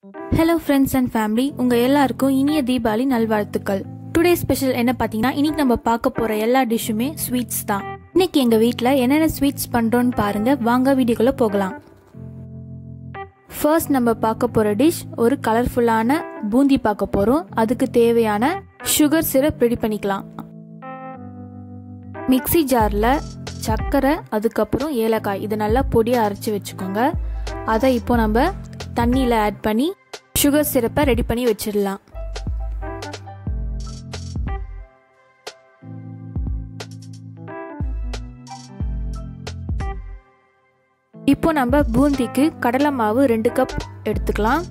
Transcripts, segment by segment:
hello friends and family உங்க எல்லாருக்கும் இனிய தீபாவளி நல்வாழ்த்துக்கள் டுடே ஸ்பெஷல் என்ன பார்த்தீங்கன்னா இன்னைக்கு நம்ம பார்க்க போற எல்லா டிஷ்ஷுமே ஸ்வீட்ஸ் தான் இன்னைக்கு எங்க வீட்டில் என்னென்ன ஸ்வீட்ஸ் பண்றோம்னு பாருங்க வாங்க வீடியோக்குள்ள போகலாம் ஃபர்ஸ்ட் நம்ம பார்க்க போற டிஷ் ஒரு கலர்ஃபுல்லான பூந்தி பார்க்க போறோம் அதுக்கு தேவையான சுகர் சிரப் ரெடி பண்ணிக்கலாம் மிக்ஸி ஜாரில் சர்க்கரை அதுக்கப்புறம் ஏலக்காய் இது நல்லா பொடியாக அரைச்சி வச்சுக்கோங்க அதை இப்போ நம்ம தண்ணியில் ஆட் பண்ணி சுகர் சிரப்பை ரெடி பண்ணி வச்சிடலாம் இப்போ நம்ம பூந்திக்கு கடலை மாவு ரெண்டு கப் எடுத்துக்கலாம்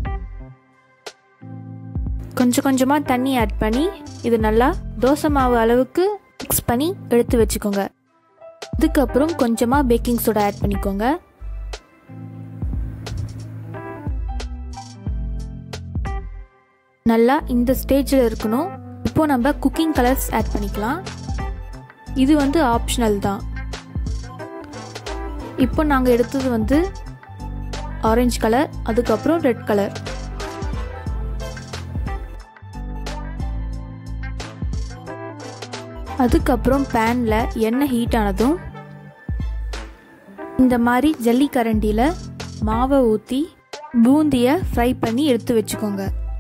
கொஞ்சம் கொஞ்சமாக தண்ணி ஆட் பண்ணி இது நல்லா தோசை மாவு அளவுக்கு மிக்ஸ் பண்ணி எடுத்து வச்சுக்கோங்க அதுக்கப்புறம் கொஞ்சமாக பேக்கிங் சோடா ஆட் பண்ணிக்கோங்க நல்லா இந்த ஸ்டேஜில் இருக்கணும் இப்போ நம்ம குக்கிங் கலர்ஸ் ஆட் பண்ணிக்கலாம் இது வந்து ஆப்ஷனல் தான் இப்போ நாங்கள் எடுத்தது வந்து ஆரஞ்சு கலர் அதுக்கப்புறம் ரெட் கலர் அதுக்கப்புறம் பேனில் எண்ணெய் ஹீட் ஆனதும் இந்த மாதிரி ஜல்லி கரண்டியில் மாவை ஊற்றி பூந்தியை ஃப்ரை பண்ணி எடுத்து வச்சுக்கோங்க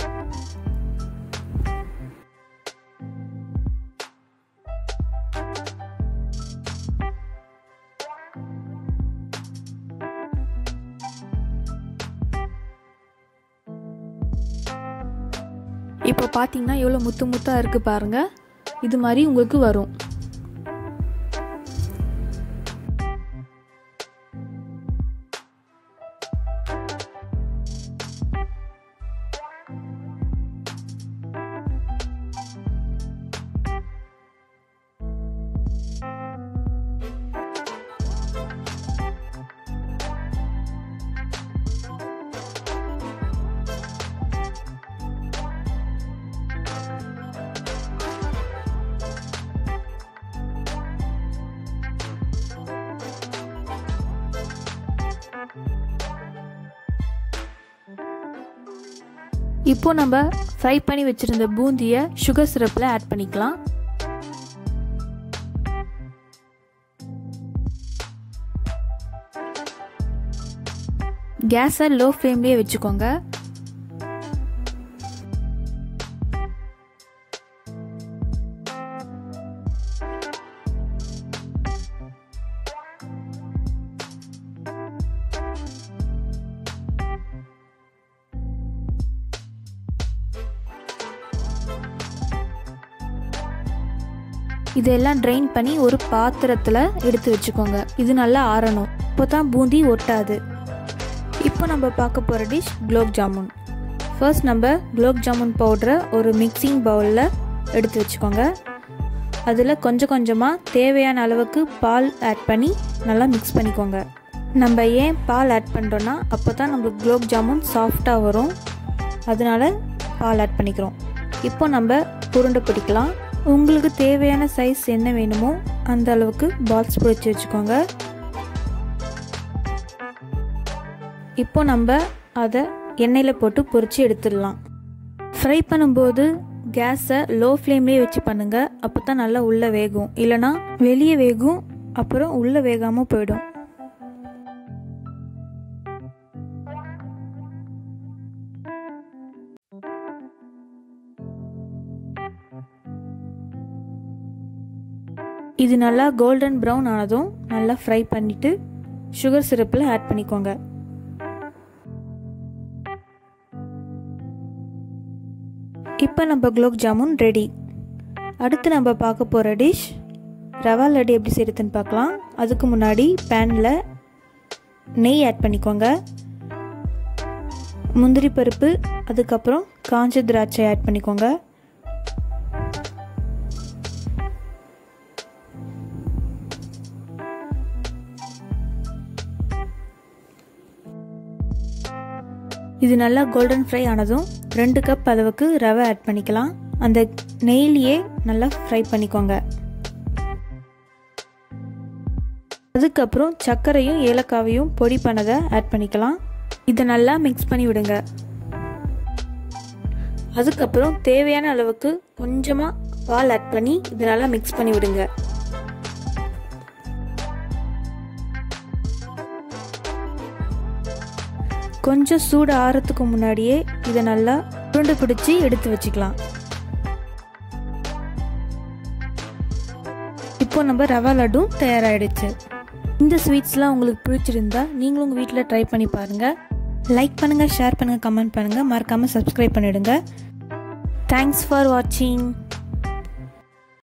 இப்போ பார்த்தீங்கன்னா எவ்வளோ முத்து முத்தாக இருக்குது பாருங்கள் இது மாதிரி உங்களுக்கு வரும் இப்போ நம்ம ஃப்ரை பண்ணி வச்சுருந்த பூந்தியை சுகர் சிரப்பில் ஆட் பண்ணிக்கலாம் கேஸை லோ ஃப்ளேம்லேயே வச்சுக்கோங்க இதெல்லாம் ட்ரைன் பண்ணி ஒரு பாத்திரத்தில் எடுத்து வச்சுக்கோங்க இது நல்லா ஆறணும் இப்போ தான் பூந்தி ஒட்டாது இப்போ நம்ம பார்க்க போகிற டிஷ் குலோப் ஜாமுன் ஃபர்ஸ்ட் நம்ம குலோப் ஜாமுன் பவுடரை ஒரு மிக்சிங் பவுலில் எடுத்து வச்சுக்கோங்க அதில் கொஞ்சம் கொஞ்சமாக தேவையான அளவுக்கு பால் ஆட் பண்ணி நல்லா மிக்ஸ் பண்ணிக்கோங்க நம்ம ஏன் பால் ஆட் பண்ணுறோன்னா அப்போ தான் நம்மளுக்கு குலோப் ஜாமுன் சாஃப்டாக வரும் அதனால் பால் ஆட் பண்ணிக்கிறோம் இப்போ நம்ம உருண்டை பிடிக்கலாம் உங்களுக்கு தேவையான சைஸ் என்ன வேணுமோ அந்த அளவுக்கு பால்ஸ் பிடிச்சி வச்சுக்கோங்க இப்போ நம்ம அதை எண்ணெயில் போட்டு பொரித்து எடுத்துடலாம் ஃப்ரை பண்ணும்போது கேஸை லோ ஃப்ளேம்லேயே வச்சு பண்ணுங்கள் அப்போ தான் நல்லா உள்ளே வேகும் இல்லைனா வெளியே வேகும் அப்புறம் உள்ளே வேகாமல் போயிடும் இது நல்லா கோல்டன் ப்ரௌன் ஆனதும் நல்லா ஃப்ரை பண்ணிவிட்டு சுகர் சிரப்பில் ஆட் பண்ணிக்கோங்க இப்போ நம்ம குலோப் ஜாமுன் ரெடி அடுத்து நம்ம பார்க்க போகிற டிஷ் ரவா லட்டு எப்படி செய்யுதுன்னு பார்க்கலாம் அதுக்கு முன்னாடி பேனில் நெய் ஆட் பண்ணிக்கோங்க முந்திரி பருப்பு அதுக்கப்புறம் காஞ்ச திராட்சை ஆட் பண்ணிக்கோங்க இது நல்லா கோல்டன் ஃப்ரை ஆனதும் ரெண்டு கப் அளவுக்கு ரவை ஆட் பண்ணிக்கலாம் அந்த நெய்லியே நல்லா ஃப்ரை பண்ணிக்கோங்க அதுக்கப்புறம் சர்க்கரையும் ஏலக்காவையும் பொடி பண்ணதை ஆட் பண்ணிக்கலாம் இதை நல்லா மிக்ஸ் பண்ணி விடுங்க அதுக்கப்புறம் தேவையான அளவுக்கு கொஞ்சமாக பால் ஆட் பண்ணி இது நல்லா மிக்ஸ் பண்ணி விடுங்க கொஞ்சம் சூடு ஆறதுக்கு முன்னாடியே இதை நல்லா உருண்டை பிடிச்சி எடுத்து வச்சுக்கலாம் இப்போ நம்ம ரவா லட்டும் தயாராகிடுச்சு இந்த ஸ்வீட்ஸ்லாம் உங்களுக்கு பிடிச்சிருந்தா நீங்களும் உங்கள் வீட்டில் ட்ரை பண்ணி பாருங்கள் லைக் பண்ணுங்கள் ஷேர் பண்ணுங்கள் கமெண்ட் பண்ணுங்கள் மறக்காமல் சப்ஸ்கிரைப் பண்ணிவிடுங்க தேங்க்ஸ் ஃபார் வாட்சிங்